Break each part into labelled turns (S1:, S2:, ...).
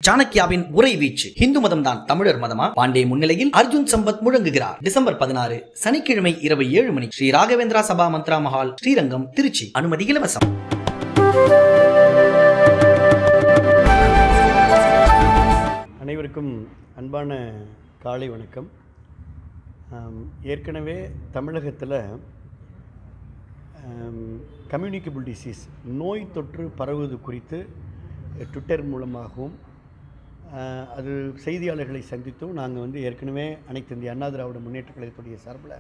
S1: சாணக்கியாவின் உரை வீச்சு இந்து மதம் தான் தமிழர் மதமா பாண்டே முன்னிலையில் அர்ஜுன் சம்பத் முழங்குகிறார் டிசம்பர் பதினாறு சனிக்கிழமை இரவு ஏழு மணி ஸ்ரீ ராகவேந்திரா சபா மந்த்ரா மஹால் ஸ்ரீரங்கம் திருச்சி அனுமதி இலவசம்
S2: அனைவருக்கும் அன்பான காலை வணக்கம் ஆம், ஏற்கனவே தமிழகத்தில் கம்யூனிகபிள் டிசீஸ் நோய் தொற்று பரவுவது குறித்து ட்விட்டர் மூலமாகவும் ஆ, அது செய்தியாளர்களை சந்தித்தும் நாங்கள் வந்து ஏற்கனவே அனைத்து இந்திய அண்ணா திராவிட முன்னேற்ற கழகத்துடைய சார்பில்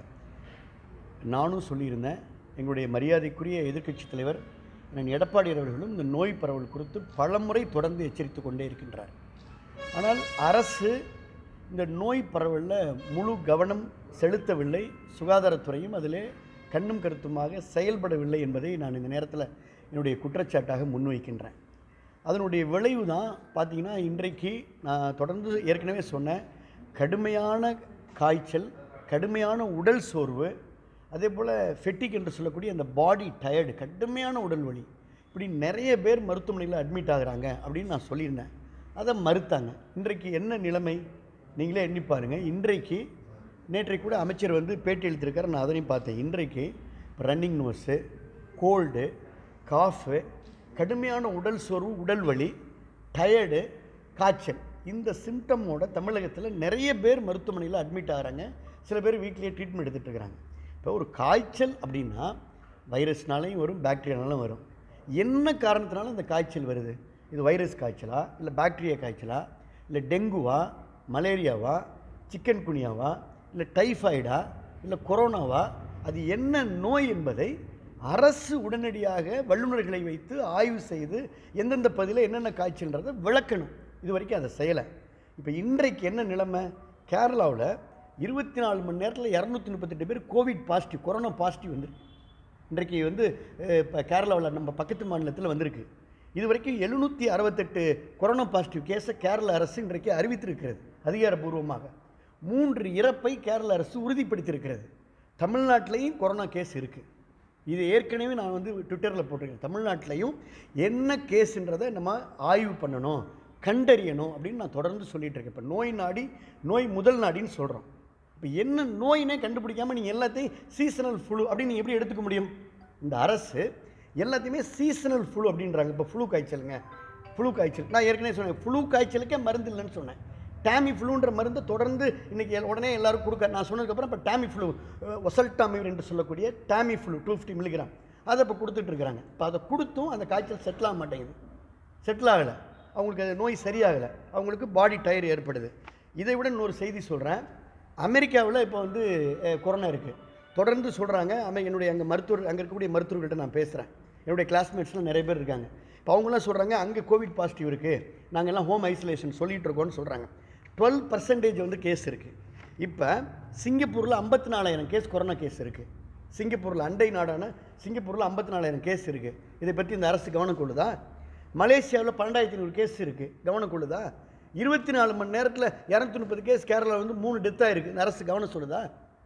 S2: நானும் சொல்லியிருந்தேன் எங்களுடைய மரியாதைக்குரிய எதிர்க்கட்சித் தலைவர் அண்ணன் எடப்பாடியார் அவர்களும் இந்த நோய் பரவல் குறித்து பலமுறை தொடர்ந்து எச்சரித்து கொண்டே இருக்கின்றார் ஆனால் அரசு இந்த நோய் பரவலில் முழு கவனம் செலுத்தவில்லை சுகாதாரத்துறையும் அதிலே கண்ணும் கருத்துமாக செயல்படவில்லை என்பதை நான் இந்த நேரத்தில் என்னுடைய குற்றச்சாட்டாக முன்வைக்கின்றேன் அதனுடைய விளைவு தான் பார்த்தீங்கன்னா இன்றைக்கு நான் தொடர்ந்து ஏற்கனவே சொன்னேன் கடுமையான காய்ச்சல் கடுமையான உடல் சோர்வு அதே போல் ஃபெட்டிக் என்று சொல்லக்கூடிய அந்த பாடி டயர்டு கடுமையான உடல் வலி இப்படி நிறைய பேர் மருத்துவமனையில் அட்மிட் ஆகுறாங்க அப்படின்னு நான் சொல்லியிருந்தேன் அதை மறுத்தாங்க இன்றைக்கு என்ன நிலைமை நீங்களே எண்ணி பாருங்கள் இன்றைக்கு நேற்றைக்கு கூட அமைச்சர் வந்து பேட்டி எழுத்திருக்காரு நான் அதையும் பார்த்தேன் இன்றைக்கு ரன்னிங் நோஸு கோல்டு காஃபு கடுமையான உடல் சோர்வு உடல் வலி டயர்டு காய்ச்சல் இந்த சிம்டமோட தமிழகத்தில் நிறைய பேர் மருத்துவமனையில் அட்மிட் ஆகிறாங்க சில பேர் வீட்லேயே ட்ரீட்மெண்ட் எடுத்துகிட்டு இருக்கிறாங்க இப்போ ஒரு காய்ச்சல் அப்படின்னா வைரஸ்னாலையும் வரும் பாக்டீரியானாலும் வரும் என்ன காரணத்தினால இந்த காய்ச்சல் வருது இது வைரஸ் காய்ச்சலா இல்லை பாக்டீரியா காய்ச்சலா இல்லை டெங்குவா மலேரியாவா சிக்கன் குனியாவா இல்லை டைஃபாய்டா இல்லை கொரோனாவா அது என்ன நோய் என்பதை அரசு உடனடியாக வல்லுநர்களை வைத்து ஆய்வு செய்து எந்தெந்த பகுதியில் என்னென்ன காய்ச்சல்ன்றதை விளக்கணும் இது வரைக்கும் அதை செய்யலை இப்போ இன்றைக்கு என்ன நிலைமை கேரளாவில் இருபத்தி நாலு மணி நேரத்தில் இரநூத்தி முப்பத்தெட்டு பேர் கோவிட் பாசிட்டிவ் கொரோனா பாசிட்டிவ் வந்துருக்கு இன்றைக்கு வந்து இப்போ கேரளாவில் நம்ம பக்கத்து மாநிலத்தில் வந்திருக்கு இது வரைக்கும் எழுநூற்றி அறுபத்தெட்டு கொரோனா பாசிட்டிவ் கேஸை கேரள அரசு இன்றைக்கு அறிவித்திருக்கிறது அதிகாரப்பூர்வமாக மூன்று இறப்பை கேரள அரசு உறுதிப்படுத்தியிருக்கிறது தமிழ்நாட்டிலையும் கொரோனா கேஸ் இருக்குது இது ஏற்கனவே நான் வந்து ட்விட்டரில் போட்டிருக்கேன் தமிழ்நாட்டிலையும் என்ன கேஸுன்றதை நம்ம ஆய்வு பண்ணணும் கண்டறியணும் அப்படின்னு நான் தொடர்ந்து சொல்லிட்டு இருக்கேன் இப்போ நோய் நாடி நோய் முதல் நாடின்னு சொல்கிறோம் இப்போ என்ன நோயினே கண்டுபிடிக்காமல் நீங்கள் எல்லாத்தையும் சீசனல் ஃப்ளூ அப்படின்னு நீங்கள் எப்படி எடுத்துக்க முடியும் இந்த அரசு எல்லாத்தையுமே சீசனல் ஃப்ளூ அப்படின்றாங்க இப்போ ஃப்ளூ காய்ச்சலுங்க ஃப்ளூ காய்ச்சல் நான் ஏற்கனவே சொன்னேன் ஃப்ளூ காய்ச்சலுக்கே மருந்து இல்லைன்னு சொன்னேன் டேமி ஃப்ளூன்ற மருந்து தொடர்ந்து இன்றைக்கி உடனே எல்லாரும் கொடுக்க நான் சொன்னதுக்கப்புறம் இப்போ டேமி ஃப்ளூ ஒசல்டாமிவர் என்று சொல்லக்கூடிய Tamiflu two fifty milligram அதை இப்போ கொடுத்துட்ருக்குறாங்க இப்போ அதை கொடுத்தும் அந்த காய்ச்சல் செட்டில் ஆக மாட்டேங்குது செட்டில் ஆகலை அவங்களுக்கு அது நோய் சரியாகலை அவங்களுக்கு பாடி டயர் ஏற்படுது இதை விட இன்னொரு செய்தி சொல்கிறேன் அமெரிக்காவில் இப்போ வந்து அஹ், கொரோனா இருக்குது தொடர்ந்து சொல்கிறாங்க அமை என்னுடைய அங்கே மருத்துவர் அங்கே இருக்கக்கூடிய மருத்துவர்கள்ட்ட நான் பேசுகிறேன் என்னுடைய கிளாஸ்மேட்ஸ்லாம் நிறைய பேர் இருக்காங்க இப்போ அவங்களாம் சொல்கிறாங்க அங்கே கோவிட் பாசிட்டிவ் இருக்குது நாங்கள் எல்லாம் ஹோம் ஐசோலேஷன் சொல்லிகிட்டு இருக்கோம்னு சொல்கிறாங்க டுவெல் பர்சன்டேஜ் வந்து கேஸ் இருக்குது இப்போ சிங்கப்பூரில் ஐம்பத்தி நாலாயிரம் கேஸ் கொரோனா கேஸ் இருக்குது சிங்கப்பூரில் அண்டை நாடான சிங்கப்பூரில் ஐம்பத்தி நாலாயிரம் கேஸ் இருக்குது இதை பற்றி இந்த அரசு கவனம் கொள்ளுதா மலேசியாவில் பன்னெண்டாயிரத்தி ஐநூறு கேஸ் இருக்குது கவனம் கொள்ளுதா இருபத்தி நாலு மணி நேரத்தில் இரநூத்தி முப்பது கேஸ் கேரளாவில் வந்து மூணு டெத்தாக இருக்குது இந்த அரசு கவனம் சொல்லுதா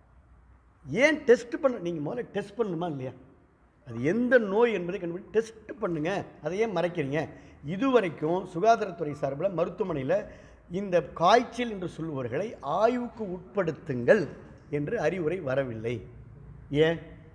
S2: ஏன் டெஸ்ட் பண்ண நீங்கள் முதல்ல டெஸ்ட் பண்ணணுமா இல்லையா அது எந்த நோய் என்பதை கண்டுபிடி டெஸ்ட் பண்ணுங்க அதை ஏன் மறைக்கிறீங்க இதுவரைக்கும் சுகாதாரத்துறை சார்பில் மருத்துவமனையில் இந்த காய்ச்சல் என்று சொல்லுபவர்களை ஆய்வுக்கு உட்படுத்துங்கள் என்று அறிவுரை வரவில்லை ஏன்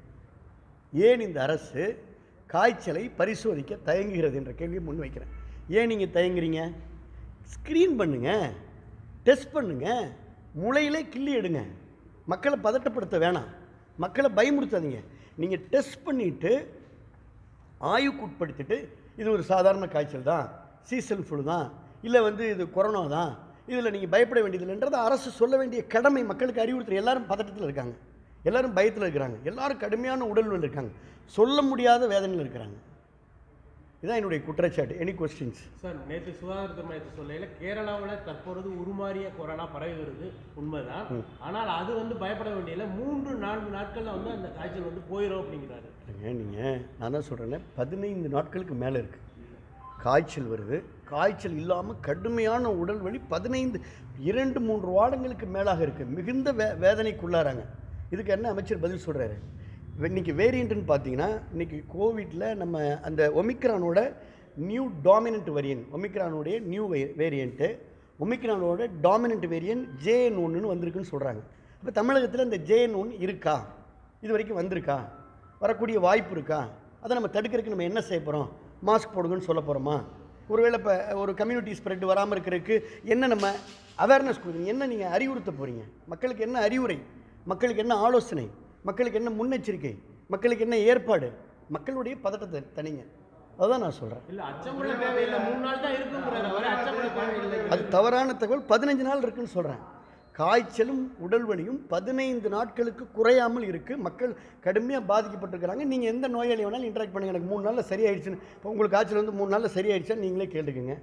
S2: ஏன் இந்த அரசு காய்ச்சலை பரிசோதிக்க தயங்குகிறது என்ற கேள்வியை முன்வைக்கிறேன் ஏன் நீங்கள் தயங்குறீங்க ஸ்க்ரீன் பண்ணுங்க டெஸ்ட் பண்ணுங்க முளையிலே கிள்ளி எடுங்க மக்களை பதட்டப்படுத்த வேணாம் மக்களை பயமுறுத்தாதீங்க நீங்கள் டெஸ்ட் பண்ணிவிட்டு ஆய்வுக்கு உட்படுத்திட்டு இது ஒரு சாதாரண காய்ச்சல் தான் சீசன் ஃப்ளூ தான் இல்லை வந்து இது கொரோனா தான் இதில் நீங்கள் பயப்பட வேண்டியதில்லைன்றதை அரசு சொல்ல வேண்டிய கடமை மக்களுக்கு அறிவுறுத்துற எல்லாரும் பதட்டத்தில் இருக்காங்க எல்லாரும் பயத்தில் இருக்கிறாங்க எல்லாரும் கடுமையான உடல்நிலை இருக்காங்க சொல்ல முடியாத வேதனையில் இருக்கிறாங்க இதுதான் என்னுடைய குற்றச்சாட்டு எனி கொஸ்டின்ஸ்
S3: சார் நேற்று சுகாதாரத்துறை மையத்தை சொல்லையில் கேரளாவில் தற்பொழுது உருமாறிய கொரோனா பரவி வருது உண்மைதான் ஆனால் அது வந்து பயப்பட வேண்டியதில்லை மூன்று நான்கு நாட்களில் வந்து அந்த காய்ச்சல் வந்து போயிடும் அப்படிங்கிறாரு
S2: இல்லைங்க நீங்கள் நான் தான் சொல்கிறேன்னே பதினைந்து நாட்களுக்கு மேலே இருக்குது காய்ச்சல் வருது காய்ச்சல் இல்லாமல் கடுமையான உடல் வலி பதினைந்து இரண்டு மூன்று வாரங்களுக்கு மேலாக இருக்குது மிகுந்த வே வேதனைக்குள்ளாராங்க இதுக்கு என்ன அமைச்சர் பதில் சொல்கிறாரு இன்னைக்கு வேரியண்ட்டுன்னு பார்த்தீங்கன்னா இன்னைக்கு கோவிட்டில் நம்ம அந்த ஒமிக்ரானோட நியூ டாமினன்ட் வேரியன்ட் ஒமிக்ரானுடைய நியூ வேரியண்ட்டு ஒமிக்ரானோட டாமினன்ட் வேரியன்ட் ஜேஎன் ஒன்றுன்னு வந்திருக்குன்னு சொல்கிறாங்க அப்போ தமிழகத்தில் இந்த ஜேஎன் ஒன் இருக்கா இது வரைக்கும் வந்திருக்கா வரக்கூடிய வாய்ப்பு இருக்கா அதை நம்ம தடுக்கிறதுக்கு நம்ம என்ன செய்ய போகிறோம் மாஸ்க் போடுங்கன்னு சொல்ல போகிறோமா ஒருவேளை இப்போ ஒரு கம்யூனிட்டி ஸ்ப்ரெட் வராமல் இருக்கிறதுக்கு என்ன நம்ம அவேர்னஸ் கொடுக்குறீங்க என்ன நீங்கள் அறிவுறுத்த போகிறீங்க மக்களுக்கு என்ன அறிவுரை மக்களுக்கு என்ன ஆலோசனை மக்களுக்கு என்ன முன்னெச்சரிக்கை மக்களுக்கு என்ன ஏற்பாடு மக்களுடைய பதட்டத்தை தனிங்க அதுதான் நான் சொல்கிறேன்
S3: இல்ல அச்சப்பட தேவையில்லை மூணு நாள் தான் இருக்குங்கிறாரு அவர் அச்சப்பட தேவையில்லை
S2: அது தவறான தகவல் பதினஞ்சு நாள் இருக்குன்னு சொல்கிறேன் காய்ச்சலும் உடல் வலியும் பதினைந்து நாட்களுக்கு குறையாமல் இருக்குது மக்கள் கடுமையாக பாதிக்கப்பட்டிருக்கிறாங்க நீங்கள் எந்த நோயாளி வேணாலும் இன்ட்ராக்ட் பண்ணுங்க எனக்கு மூணு நாளில் சரியாயிடுச்சுன்னு இப்போ உங்களுக்கு காய்ச்சல் வந்து மூணு நாளில் சரியாயிடுச்சா நீங்களே கேட்டுக்குங்க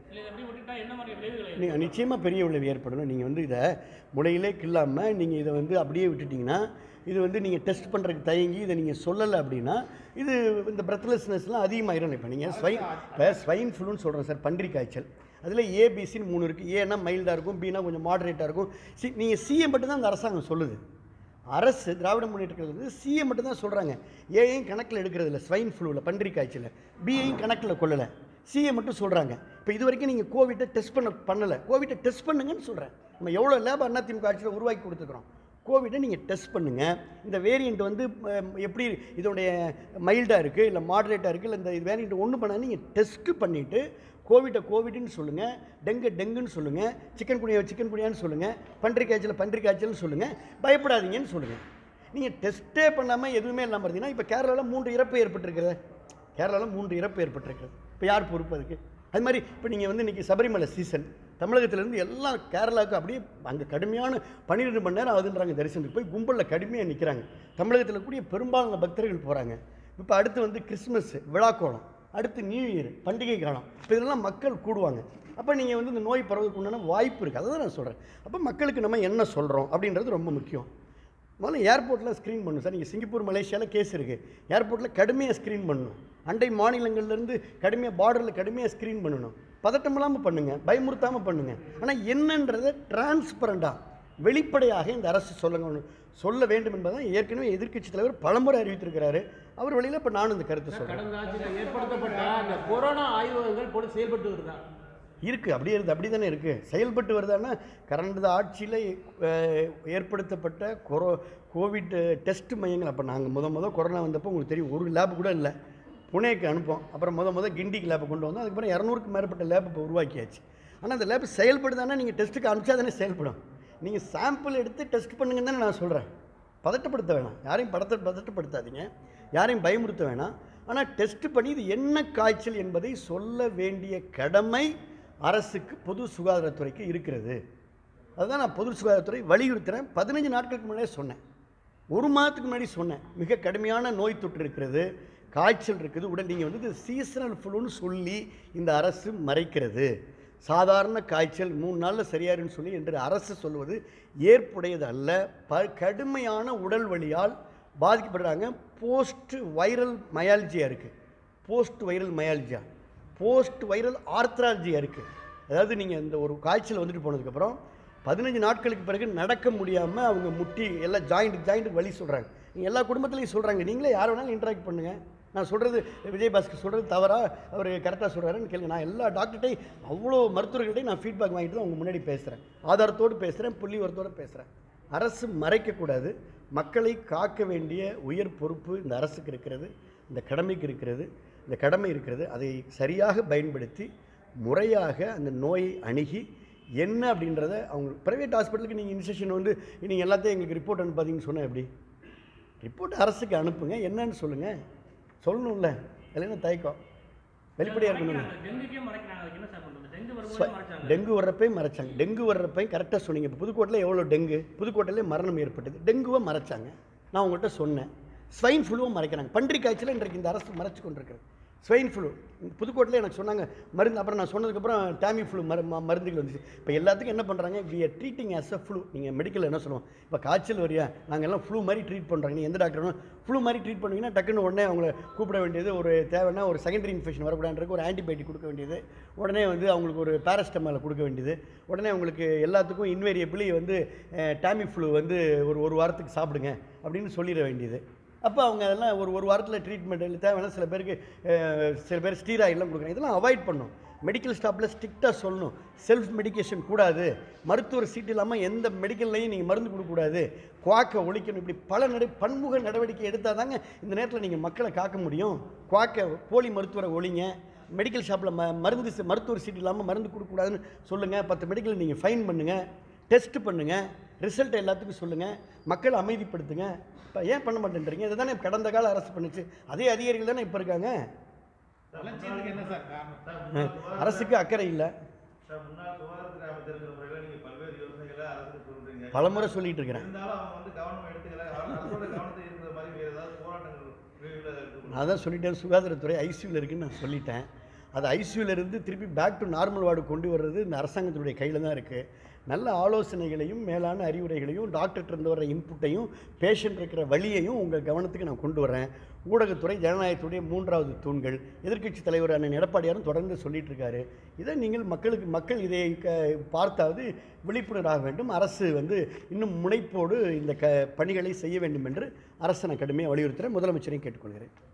S2: நீங்கள் நிச்சயமாக பெரிய விளைவு ஏற்படணும் நீங்கள் வந்து இதை முளையிலே கில்லாமல் நீங்கள் இதை வந்து அப்படியே விட்டுட்டிங்கன்னா இது வந்து நீங்கள் டெஸ்ட் பண்ணுறதுக்கு தயங்கி இதை நீங்கள் சொல்லலை அப்படின்னா இது இந்த பிரத்லெஸ்னஸ்லாம் அதிகமாயிரும் இப்போ நீங்கள் ஸ்வைன் இப்போ ஸ்வைன் ஃப்ளூன்னு சொல்கிறோம் சார் பன்றி காய்ச்சல் அதில் ஏபிசின்னு மூணு இருக்குது ஏன்னா மைல்டாக இருக்கும் பினா கொஞ்சம் மாடரேட்டாக இருக்கும் சி நீங்கள் சிஏ மட்டும் தான் அந்த அரசாங்கம் சொல்லுது அரசு திராவிட முன்னேற்ற கழகம் வந்து சிஏ மட்டும் தான் சொல்கிறாங்க ஏஐயும் கணக்கில் எடுக்கிறது இல்லை ஸ்வைன் ஃப்ளூவில் பன்றி காய்ச்சல் பிஐயும் கணக்கில் கொள்ளலை சிஏ மட்டும் சொல்கிறாங்க இப்போ இது வரைக்கும் நீங்கள் கோவிட்டை டெஸ்ட் பண்ண பண்ணலை கோவிட்டை டெஸ்ட் பண்ணுங்கன்னு சொல்கிறேன் நம்ம எவ்வளோ லேப் அதிமுக ஆட்சியில் உருவாக்கி கொடுத்துருக்குறோம் கோவிட்டை நீங்கள் டெஸ்ட் பண்ணுங்கள் இந்த வேரியண்ட் வந்து அஹ், எப்படி இதோடைய மைல்டாக இருக்குது இல்லை மாடரேட்டாக இருக்குது இல்லை இந்த வேரியண்ட் ஒன்று பண்ணால் நீங்கள் டெஸ்ட்டு பண்ணிவிட்டு கோவிட்டை கோவிட்னு சொல்லுங்கள் டெங்கு டெங்குன்னு சொல்லுங்கள் சிக்கன் குனியா சிக்கன் குனியான்னு சொல்லுங்கள் பன்றி காய்ச்சல் பன்றி காய்ச்சல்னு சொல்லுங்கள் பயப்படாதீங்கன்னு சொல்லுங்கள் நீங்கள் டெஸ்ட்டே பண்ணாமல் எதுவுமே இல்லாமல் இருந்தீங்கன்னா இப்போ கேரளாவில் மூன்று இறப்பு ஏற்பட்டிருக்கிறது கேரளாவில் மூன்று இறப்பு ஏற்பட்டிருக்கிறது இப்போ யார் பொறுப்பு அதுக்கு அது மாதிரி இப்போ நீங்கள் வந்து இன்றைக்கி சபரிமலை சீசன் தமிழகத்திலேருந்து எல்லாம் கேரளாவுக்கு அப்படியே அங்கே கடுமையான பன்னிரெண்டு மணி நேரம் ஆகுதுன்றாங்க தரிசனத்துக்கு போய் கும்பலில் கடுமையாக நிற்கிறாங்க தமிழகத்தில் கூடிய பெரும்பாலான பக்தர்கள் போகிறாங்க இப்போ அடுத்து வந்து கிறிஸ்மஸ் விழாக்கோளம் அடுத்து நியூ இயர் பண்டிகை காலம் இப்போ இதெல்லாம் மக்கள் கூடுவாங்க அப்போ நீங்கள் வந்து இந்த நோய் பரவதுக்கு உண்டான வாய்ப்பு இருக்குது அதை தான் நான் சொல்கிறேன் அப்போ மக்களுக்கு நம்ம என்ன சொல்கிறோம் அப்படின்றது ரொம்ப முக்கியம் முதல்ல ஏர்போர்ட்டில் ஸ்க்ரீன் பண்ணணும் சார் நீங்கள் சிங்கப்பூர் மலேசியாவில் கேஸ் இருக்குது ஏர்போர்ட்டில் கடுமையாக ஸ்க்ரீன் பண்ணணும் அண்டை மாநிலங்கள்லேருந்து கடுமையாக பார்டரில் கடுமையாக ஸ்க்ரீன் பண்ணணும் பதட்டம் இல்லாமல் பண்ணுங்கள் பயமுறுத்தாமல் பண்ணுங்கள் ஆனால் என்னன்றதை டிரான்ஸ்பரண்டாக வெளிப்படையாக இந்த அரசு சொல்ல சொல்ல வேண்டும் என்பதை ஏற்கனவே எதிர்க்கட்சி தலைவர் பலமுறை அறிவித்திருக்கிறாரு அவர் வழியில் இப்போ நானும் இந்த கருத்தை சொல்கிறேன்
S3: கடந்த ஆட்சியில் ஏற்படுத்தப்பட்ட அந்த கொரோனா ஆய்வகங்கள் போட்டு செயல்பட்டு வருதா
S2: இருக்குது அப்படியே இருக்குது அப்படி தானே இருக்குது செயல்பட்டு வருதான்னா கடந்த ஆட்சியில் அஹ், ஏற்படுத்தப்பட்ட கொரோ கோவிட் டெஸ்ட் மையங்கள் அப்போ நாங்கள் முத முத கொரோனா வந்தப்போ உங்களுக்கு தெரியும் ஒரு லேப் கூட இல்லை புனேக்கு அனுப்போம் அப்புறம் முத முத கிண்டிக்கு லேப்பை கொண்டு வந்தோம் அதுக்கப்புறம் இரநூறுக்கு மேற்பட்ட லேப் இப்போ உருவாக்கியாச்சு ஆனால் அந்த லேப் செயல்படுதானா நீங்கள் டெஸ்ட்டுக்கு அனுப்பிச்சா தானே செயல்படும் நீங்கள் சாம்பிள் எடுத்து டெஸ்ட் பண்ணுங்கன்னு தானே நான் சொல்கிறேன் பதட்டப்படுத்த வேணாம் யாரையும் பதட்ட பதட்டப்படுத்தாதீங்க யாரையும் பயமுறுத்த வேணாம் ஆனால் டெஸ்ட் பண்ணி இது என்ன காய்ச்சல் என்பதை சொல்ல வேண்டிய கடமை அரசுக்கு பொது சுகாதாரத்துறைக்கு இருக்கிறது அதுதான் நான் பொது சுகாதாரத்துறை வலியுறுத்துகிறேன் பதினஞ்சு நாட்களுக்கு முன்னாடியே சொன்னேன் ஒரு மாதத்துக்கு முன்னாடி சொன்னேன் மிக கடுமையான நோய் தொற்று இருக்கிறது காய்ச்சல் இருக்குது உடனே நீங்கள் வந்து இது சீசனல் ஃப்ளூன்னு சொல்லி இந்த அரசு மறைக்கிறது சாதாரண காய்ச்சல் மூணு நாளில் சரியாருன்னு சொல்லி என்று அரசு சொல்வது ஏற்புடையது அல்ல ப கடுமையான உடல் வலியால் பாதிக்கப்படுறாங்க போஸ்ட் வைரல் மயாலஜியா இருக்குது post viral myalgia post viral arthralgia இருக்குது அதாவது நீங்கள் இந்த ஒரு காய்ச்சல் வந்துட்டு போனதுக்கப்புறம் பதினஞ்சு நாட்களுக்கு பிறகு நடக்க முடியாமல் அவங்க முட்டி எல்லாம் ஜாயிண்ட் ஜாயிண்ட் வலி சொல்கிறாங்க நீங்கள் எல்லா குடும்பத்துலையும் சொல்கிறாங்க நீங்களே யார் வேணாலும் இன்ட்ராக்ட் பண்ணுங்கள் நான் சொல்கிறது விஜயபாஸ்கர் சொல்கிறது தவறா அவர் கரெக்டாக சொல்கிறாருன்னு கேளுங்க நான் எல்லா டாக்டர்கிட்டையும் அவ்வளோ மருத்துவர்கள்ட்டையும் நான் ஃபீட்பேக் வாங்கிட்டு தான் உங்க முன்னாடி பேசுகிறேன் ஆதாரத்தோடு பேசுகிறேன் புள்ளி வரத்தோடு பேசுகிறேன் அரசு மறைக்கக்கூடாது மக்களை காக்க வேண்டிய உயர் பொறுப்பு இந்த அரசுக்கு இருக்கிறது இந்த கடமைக்கு இருக்கிறது இந்த கடமை இருக்கிறது அதை சரியாக பயன்படுத்தி முறையாக அந்த நோயை அணுகி என்ன அப்படின்றத அவங்க ப்ரைவேட் ஹாஸ்பிட்டலுக்கு நீங்கள் இன்ஸ்ட்ரக்ஷன் வந்து நீங்கள் எல்லாத்தையும் எங்களுக்கு ரிப்போர்ட் அனுப்பாதீங்கன்னு சொன்னால் எப்படி ரிப்போர்ட் அரசுக்கு அனுப்புங்க என்னன்னு சொல்லுங்கள் சொல்லணும்ல இல்லைன்னா தயக்கம் வெளிப்படையாக இருக்கணும்ல
S4: டெங்குக்கே மறைக்கிறாங்க அதுக்கு என்ன சார் பண்றது டெங்கு வரும்போது
S2: ஸ்வ-
S4: மறைச்சாங்க
S2: டெங்கு வர்றப்பையும் மறைச்சாங்க டெங்கு வர்றப்பையும் கரெக்டாக சொன்னீங்க இப்போ புதுக்கோட்டையில் எவ்வளோ டெங்கு புதுக்கோட்டையிலே மரணம் ஏற்பட்டது டெங்குவை மறைச்சாங்க நான் உங்கள்கிட்ட சொன்னேன் ஸ்வைன் ஃப்ளூவும் மறைக்கிறாங்க பன்றி காய்ச்சலை இன்றைக்கு இந்த அரசு மறைச்சு கொண்டிருக்கிறது ஸ்வைன் ஃப்ளூ புதுக்கோட்டையில் எனக்கு சொன்னாங்க மருந்து அப்புறம் நான் சொன்னதுக்கப்புறம் டேமி ஃப்ளூ மரு ம- மருந்துகள் வந்துச்சு இப்போ எல்லாத்துக்கும் என்ன பண்ணுறாங்க we are treating as a flu நீங்கள் மெடிக்கல் என்ன சொல்லுவோம் இப்போ காய்ச்சல் வரியா நாங்கள் எல்லாம் ஃப்ளூ மாதிரி ட்ரீட் பண்ணுறாங்க நீ எந்த டாக்டரும் ஃப்ளூ மாதிரி ட்ரீட் பண்ணுவீங்கன்னா டக்குன்னு உடனே அவங்கள கூப்பிட வேண்டியது ஒரு தேவைன்னா ஒரு செகண்டரி இன்ஃபெக்ஷன் வரக்கூடாதுன்றதுக்கு ஒரு ஆன்டிபயோட்டிக் கொடுக்க வேண்டியது உடனே வந்து அவங்களுக்கு ஒரு பேரஸ்டமால் கொடுக்க வேண்டியது உடனே அவங்களுக்கு எல்லாத்துக்கும் இன்வேரியபிளி வந்து டேமி ஃப்ளூ வந்து ஒரு ஒரு வாரத்துக்கு சாப்பிடுங்க அப்படின்னு சொல்லிட வேண்டியது அப்போ அவங்க அதெல்லாம் ஒரு ஒரு வாரத்தில் ட்ரீட்மெண்ட் இல்லை தேவையான சில பேருக்கு அஹ், சில பேர் ஸ்டீராய்டெலாம் கொடுக்குறாங்க இதெல்லாம் அவாய்ட் பண்ணும் மெடிக்கல் ஸ்டாப்பில் ஸ்ட்ரிக்டாக சொல்லணும் செல்ஃப் மெடிகேஷன் கூடாது மருத்துவர் சீட்டு இல்லாமல் எந்த மெடிக்கல்லையும் நீங்கள் மருந்து கொடுக்கக்கூடாது குவாக்கை ஒழிக்கணும் இப்படி பல நட பன்முக நடவடிக்கை எடுத்தால் தாங்க இந்த நேரத்தில் நீங்கள் மக்களை காக்க முடியும் குவாக்கை போலி மருத்துவரை ஒழிங்க மெடிக்கல் ஷாப்பில் ம மருந்து சி- மருத்துவர் சீட் இல்லாமல் மருந்து கொடுக்கக்கூடாதுன்னு சொல்லுங்கள் பத்து மெடிக்கல் நீங்கள் ஃபைன் பண்ணுங்கள் டெஸ்ட் பண்ணுங்கள் ரிசல்ட் எல்லாத்துக்கும் சொல்லுங்கள் மக்களை அமைதிப்படுத்துங்க இப்போ ஏன் பண்ண மாட்டேன்றீங்க இதை தானே கடந்த கால அரசு பண்ணுச்சு அதே அதிகாரிகள் தானே இப்போ இருக்காங்க
S3: என்ன சார் காரணம்
S2: அஹ், அரசுக்கு அக்கறை இல்லை
S5: சார் முன்னாள் சுகாதாரத்துறை அமைச்சருங்கிற முறையில் நீங்கள் பல்வேறு யோசனைகளை அரசுக்கு சொல்றீங்க
S2: பலமுறை சொல்லிட்டு இருக்கிறேன்
S5: இருந்தாலும் அவங்க வந்து கவனம் எடுத்துக்கல அரசோட கவனத்தை இருக்கிற மாதிரி வேறு ஏதாவது போராட்டங்கள் விரைவில் எடுத்துக்கணும்
S2: நான் தான் சொல்லிட்டேன் சுகாதாரத்துறை ஐசியூவில் இருக்குன்னு நான் சொல்லிட்டேன் அது ஐசியூவில் இருந்து திருப்பி பேக் டு நார்மல் வார்டு கொண்டு வர்றது இந்த அரசாங்கத்தினுடைய கையில் தான் இருக்குது நல்ல ஆலோசனைகளையும் மேலான அறிவுரைகளையும் டாக்டர்கிட்ட இருந்து வர இன்புட்டையும் பேஷண்ட் இருக்கிற வழியையும் உங்கள் கவனத்துக்கு நான் கொண்டு வரேன் ஊடகத்துறை ஜனநாயகத்துடைய மூன்றாவது தூண்கள் எதிர்க்கட்சி தலைவர் அண்ணன் எடப்பாடியாரும் தொடர்ந்து சொல்லிட்டு இருக்காரு இதை நீங்கள் மக்களுக்கு மக்கள் இதை க பார்த்தாவது விழிப்புணர்வாக வேண்டும் அரசு வந்து இன்னும் முனைப்போடு இந்த க பணிகளை செய்ய வேண்டும் என்று அரசு நான் கடுமையாக வலியுறுத்துகிறேன் முதலமைச்சரையும் கேட்டுக்கொள்கிறேன்